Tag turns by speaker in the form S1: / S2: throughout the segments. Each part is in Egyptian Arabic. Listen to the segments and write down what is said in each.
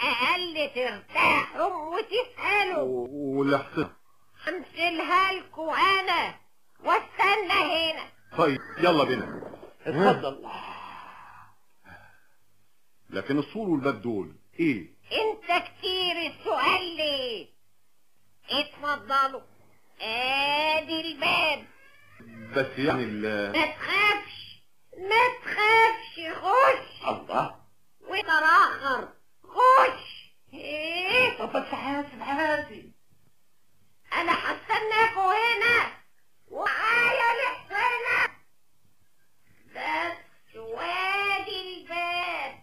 S1: الاقل ترتاحوا وتسالوا
S2: و- واللي حصل
S1: امثلها لكم انا واستنى هنا
S2: طيب يلا بينا
S3: اتفضل
S2: لكن السور والباب دول ايه
S1: انت كتير السؤال ليه اتفضلوا ادي الباب
S2: بس يعني ال-
S1: ما تخافش ما تخافش خش
S3: الله
S1: وتراخر خش ايه
S3: طب بس حاسب حاسب
S1: انا هستناكوا هنا ومعايا لحسنا بس وادي الباب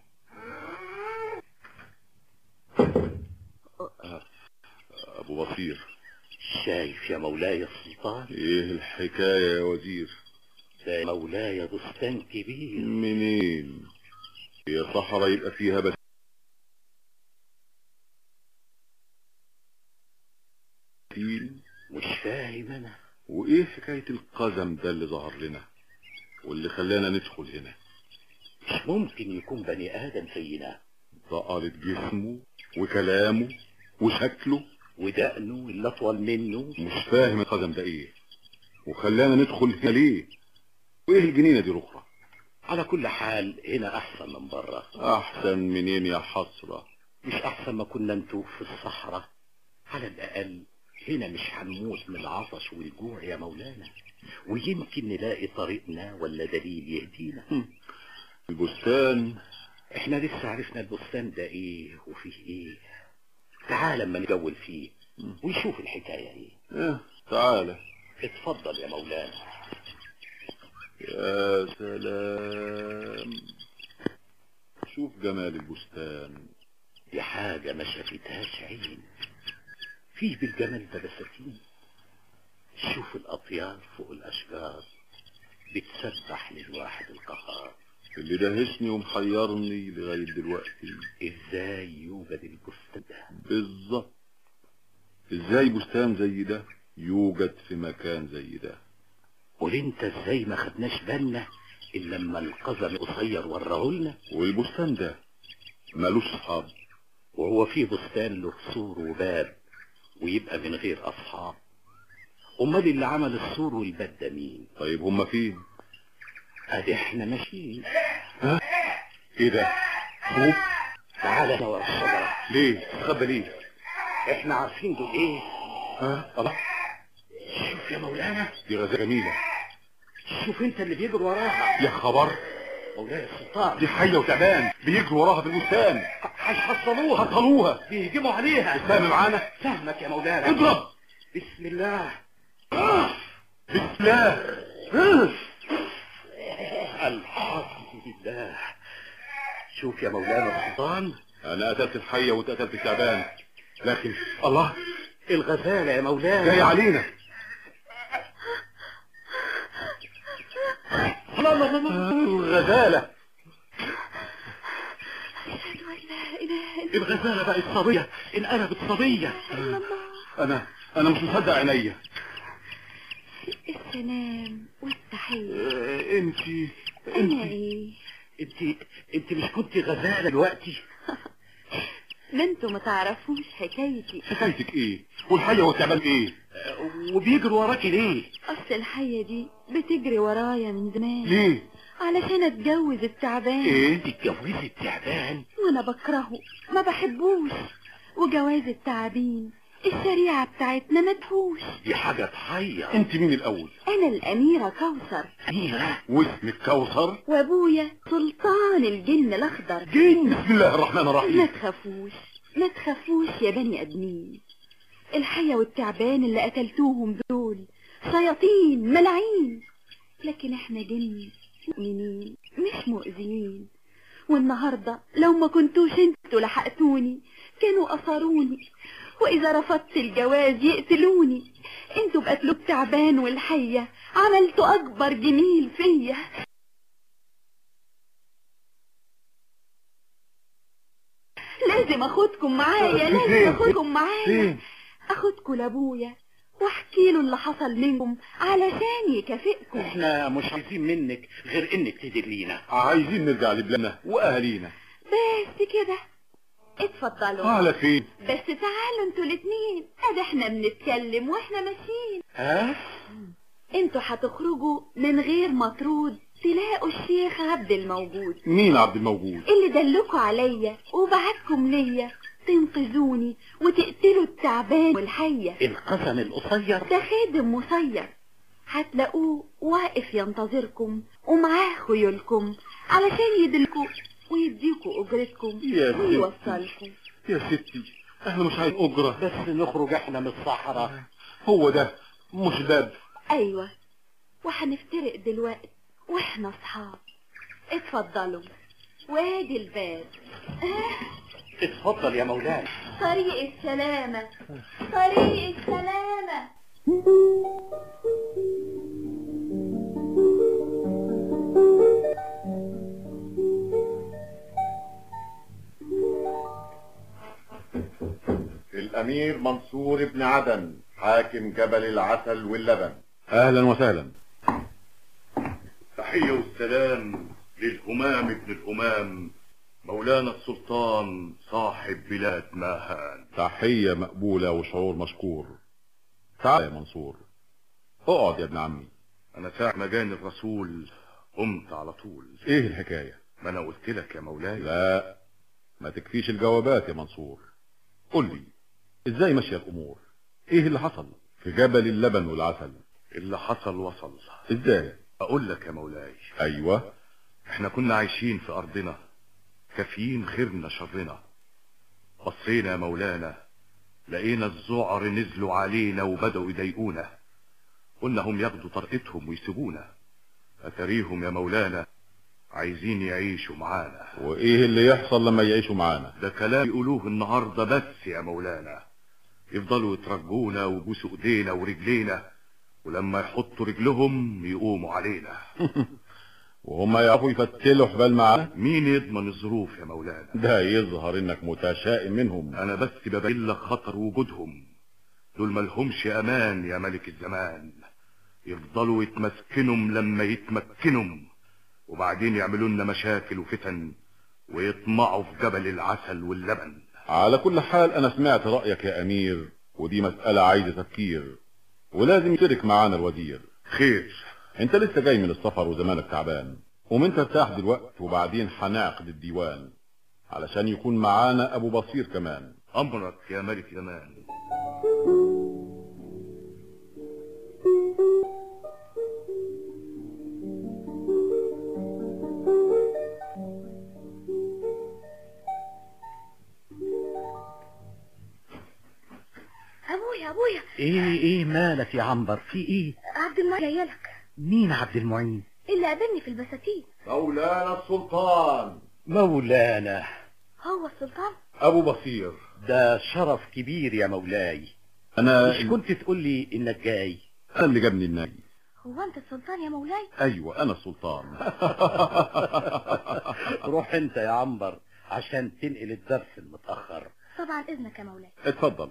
S2: ابو بصير
S3: شايف يا مولاي السلطان
S2: ايه الحكاية يا وزير
S3: ده مولاي بستان كبير
S2: منين هي صحراء يبقى فيها بس
S3: مش فاهم انا
S2: وايه حكاية القزم ده اللي ظهر لنا واللي خلانا ندخل هنا
S3: مش ممكن يكون بني ادم زينا
S2: ضقلة جسمه وكلامه وشكله
S3: ودقنه اللي اطول منه
S2: مش فاهم القزم ده ايه وخلانا ندخل هنا ليه وايه الجنينة دي الاخرى
S3: على كل حال هنا احسن من بره
S2: احسن منين يا حسرة
S3: مش احسن ما كنا نتوه في الصحراء على الاقل هنا مش هنموت من العطش والجوع يا مولانا ويمكن نلاقي طريقنا ولا دليل يهدينا
S2: البستان
S3: احنا لسه عرفنا البستان ده ايه وفيه ايه تعال اما نجول فيه ونشوف الحكاية ايه
S2: اه تعالى
S3: اتفضل يا مولانا
S2: يا سلام شوف جمال البستان
S3: دي حاجة ما شافتهاش عين فيه بالجمال ده بساتين شوف الأطيار فوق الأشجار بتسبح للواحد القهار
S2: اللي دهشني ومحيرني لغاية دلوقتي
S3: ازاي يوجد البستان ده
S2: بالظبط ازاي بستان زي ده يوجد في مكان زي ده
S3: قول انت ازاي ما خدناش بالنا الا لما القزم قصير وراه
S2: والبستان ده مالوش صحاب
S3: وهو فيه بستان له سور وباب ويبقى من غير اصحاب امال اللي عمل السور والباب ده مين
S2: طيب هما فين
S3: ادي احنا ماشيين
S2: ها ايه ده خوف
S3: تعالى انا ورا الشجره
S2: ليه تخبى ليه
S3: احنا عارفين دول ايه
S2: ها الله
S3: شوف يا مولانا
S2: دي غزة جميلة
S3: شوف انت اللي بيجري وراها
S2: يا خبر
S3: مولاي السلطان
S2: دي حية وتعبان بيجروا وراها في البستان
S3: هيحصلوها
S2: حصلوها
S3: بيهجموا عليها
S2: السهم معانا
S3: فهمك يا مولانا
S2: اضرب
S3: بسم الله
S2: بسم الله
S3: الحمد لله شوف يا مولانا السلطان
S2: انا قتلت الحية واتقتلت التعبان لكن الله
S3: الغزالة يا مولانا
S2: جاي علينا
S3: الله الله الله
S2: الغزالة
S4: أشهد أن لا إله إلا
S3: الغزالة بقت صبية انقلبت صبية
S4: الله
S2: انا انا مش مصدق عينيا
S4: السلام والتحية
S2: آه، انتي
S4: أنا إيه
S3: انت انت مش كنت غزالة دلوقتي
S4: ما انتوا ما تعرفوش حكايتي
S2: حكايتك ايه والحية والتعبان ايه
S3: وبيجروا وراكي ليه
S4: أصل الحية دي بتجري ورايا من زمان
S2: ليه
S4: علشان اتجوز التعبان
S2: ايه
S3: تتجوزي التعبان
S4: وانا بكرهه ما بحبوش وجواز التعابين الشريعة بتاعتنا ما تفوش
S3: دي حاجة تحير
S2: انت مين الاول
S4: انا الاميرة كوثر
S3: أميرة
S2: واسمك كوثر
S4: وابويا سلطان الجن الاخضر
S2: جن بسم الله الرحمن
S4: ما
S2: الرحيم
S4: تخافوش ما تخافوش يا بني ادمين الحية والتعبان اللي قتلتوهم دول شياطين ملاعين لكن احنا جن مؤمنين مش مؤذيين والنهاردة لو ما كنتوش انتوا لحقتوني كانوا أثروني وإذا رفضت الجواز يقتلوني انتوا بقتلوا التعبان والحية عملتوا أكبر جميل فيا لازم اخدكم معايا
S2: فين؟
S4: لازم اخدكم معايا
S2: فين
S4: اخدكم لابويا واحكي له اللي حصل منكم علشان يكافئكم
S3: احنا مش عايزين منك غير انك تدلينا
S2: عايزين نرجع لبلادنا واهالينا
S4: بس كده اتفضلوا
S2: على فين
S4: بس تعالوا انتوا الاتنين ادي احنا بنتكلم واحنا ماشيين
S3: ها
S4: انتوا هتخرجوا من غير مطرود تلاقوا الشيخ عبد الموجود
S2: مين عبد الموجود
S4: اللي دلكوا عليا وبعتكم ليا تنقذوني وتقتلوا التعبان والحية
S3: القسم القصير
S4: ده خادم مصير هتلاقوه واقف ينتظركم ومعاه خيولكم علشان يدلكوا ويديكوا اجرتكم
S2: يا ستي.
S4: ويوصلكم
S2: يا ستي احنا مش عايز اجرة
S3: بس نخرج احنا من الصحراء
S2: هو ده مش باب
S4: ايوه وهنفترق دلوقتي واحنا اصحاب اتفضلوا وادي الباب
S3: اتفضل يا مولاي
S4: طريق السلامة طريق السلامة
S5: الأمير منصور بن عدن حاكم جبل العسل واللبن
S2: اهلا وسهلا
S5: تحية والسلام للهمام ابن الهمام مولانا السلطان صاحب بلاد ماهان
S2: تحية مقبولة وشعور مشكور تعال يا منصور اقعد يا ابن عمي
S5: أنا ساعة ما جاني الرسول قمت على طول
S2: ايه الحكاية
S5: ما أنا قلت لك يا مولاي
S2: لا ما تكفيش الجوابات يا منصور قل لي ازاي ماشية الامور ايه اللي حصل في جبل اللبن والعسل
S5: اللي حصل وصل
S2: ازاي
S5: أقول لك يا مولاي
S2: ايوه
S5: احنا كنا عايشين في أرضنا كافيين خيرنا شرنا بصينا يا مولانا لقينا الذعر نزلوا علينا وبدأوا يضايقونا قلنا هم ياخدوا طرقتهم ويسيبونا أتريهم يا مولانا عايزين يعيشوا معانا
S2: وايه اللي يحصل لما يعيشوا معانا
S5: ده كلام يقولوه النهاردة بس يا مولانا يفضلوا يترجونا ويبوسوا ايدينا ورجلينا ولما يحطوا رجلهم يقوموا علينا
S2: وهم يعرفوا يفتلوا حبال معانا
S5: مين يضمن الظروف يا مولانا
S2: ده يظهر انك متشائم منهم
S5: انا بس ببين لك خطر وجودهم دول ملهمش امان يا ملك الزمان يفضلوا يتمسكنهم لما يتمكنهم وبعدين يعملوا لنا مشاكل وفتن ويطمعوا في جبل العسل واللبن
S2: على كل حال انا سمعت رأيك يا امير ودي مسألة عايزة تفكير ولازم يشترك معانا الوزير
S5: خير
S2: انت لسه جاي من السفر وزمانك تعبان قوم انت ارتاح دلوقتي وبعدين هنعقد الديوان علشان يكون معانا ابو بصير كمان
S5: امرك يا ملك زمان
S1: ابويا ابويا
S3: ايه ايه مالك يا عنبر في ايه
S1: عبد المعين جاي لك
S3: مين عبد المعين
S1: اللي قابلني في البساتين
S5: مولانا السلطان
S3: مولانا
S1: هو السلطان
S2: ابو بصير
S3: ده شرف كبير يا مولاي
S2: انا
S3: مش كنت تقول لي انك جاي
S2: انا اللي جابني النبي
S1: هو انت السلطان يا مولاي
S2: ايوه انا السلطان
S3: روح انت يا عنبر عشان تنقل الدرس المتأخر
S1: طبعا اذنك يا مولاي
S2: اتفضل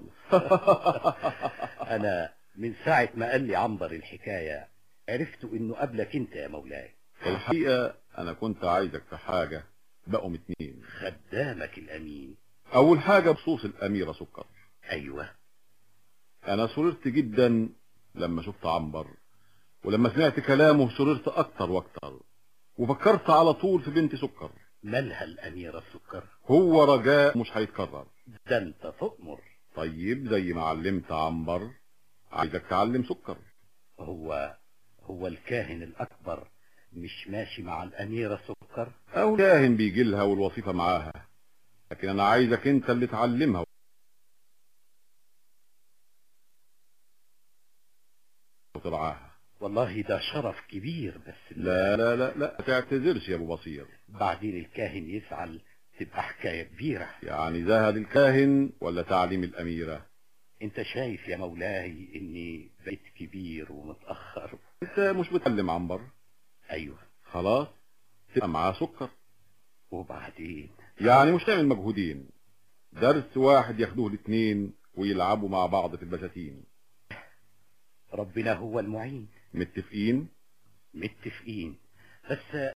S3: انا من ساعة ما قال لي عنبر الحكاية عرفت انه قبلك انت يا مولاي
S2: الحقيقة انا كنت عايزك في حاجة بقوا اتنين
S3: خدامك الامين
S2: اول حاجة بخصوص الاميرة سكر
S3: ايوه
S2: انا سررت جدا لما شفت عنبر ولما سمعت كلامه سررت اكتر واكتر وفكرت على طول في بنت سكر
S3: مالها الاميرة السكر
S2: هو رجاء مش هيتكرر
S3: ده انت تؤمر
S2: طيب زي ما علمت عنبر عايزك تعلم سكر
S3: هو هو الكاهن الاكبر مش ماشي مع الاميرة سكر
S2: او كاهن بيجي لها والوظيفة معاها لكن انا عايزك انت اللي تعلمها وترعاها
S3: والله ده شرف كبير بس
S2: لا لا لا لا ما تعتذرش يا ابو بصير
S3: بعدين الكاهن يفعل تبقى حكاية كبيرة
S2: يعني زهد الكاهن ولا تعليم الاميرة
S3: انت شايف يا مولاي اني بقيت كبير ومتأخر
S2: انت مش بتعلم عنبر
S3: ايوه
S2: خلاص تبقى معاه سكر
S3: وبعدين
S2: يعني مش تعمل مجهودين درس واحد ياخدوه الاثنين ويلعبوا مع بعض في البساتين
S3: ربنا هو المعين
S2: متفقين
S3: متفقين بس